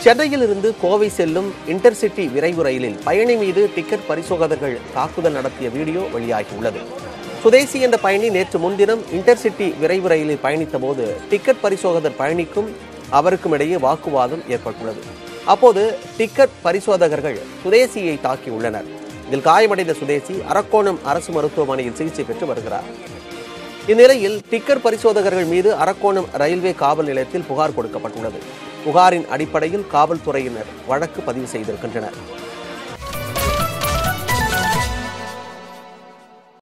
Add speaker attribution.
Speaker 1: சென்னையில் இருந்து கோவை செல்லும் இன்டர்சிட்டி விரைவு ரயிலில் பயணி மீது டிக்கெட் பரிசோதகர்கள் தாக்குதல் நடத்திய வீடியோ வெளியாகியுள்ளது சுதேசி என்ற பயணி நேற்று முன்தினம் இன்டர்சிட்டி விரைவு ரயிலில் பயணித்த போது டிக்கெட் பரிசோதகர் பயணிக்கும் அவருக்கும் இடையே வாக்குவாதம் ஏற்பட்டுள்ளது அப்போது டிக்கெட் பரிசோதகர்கள் சுதேசியை தாக்கியுள்ளனர் இதில் காயமடைந்த சுதேசி அரக்கோணம் அரசு மருத்துவமனையில் சிகிச்சை பெற்று வருகிறார் இந்நிலையில் டிக்கெட் பரிசோதகர்கள் மீது அரக்கோணம் ரயில்வே காவல் நிலையத்தில் புகார் கொடுக்கப்பட்டுள்ளது புகாரின் அடிப்படையில் காவல்துறையினர் வழக்கு பதிவு செய்திருக்கின்றனர்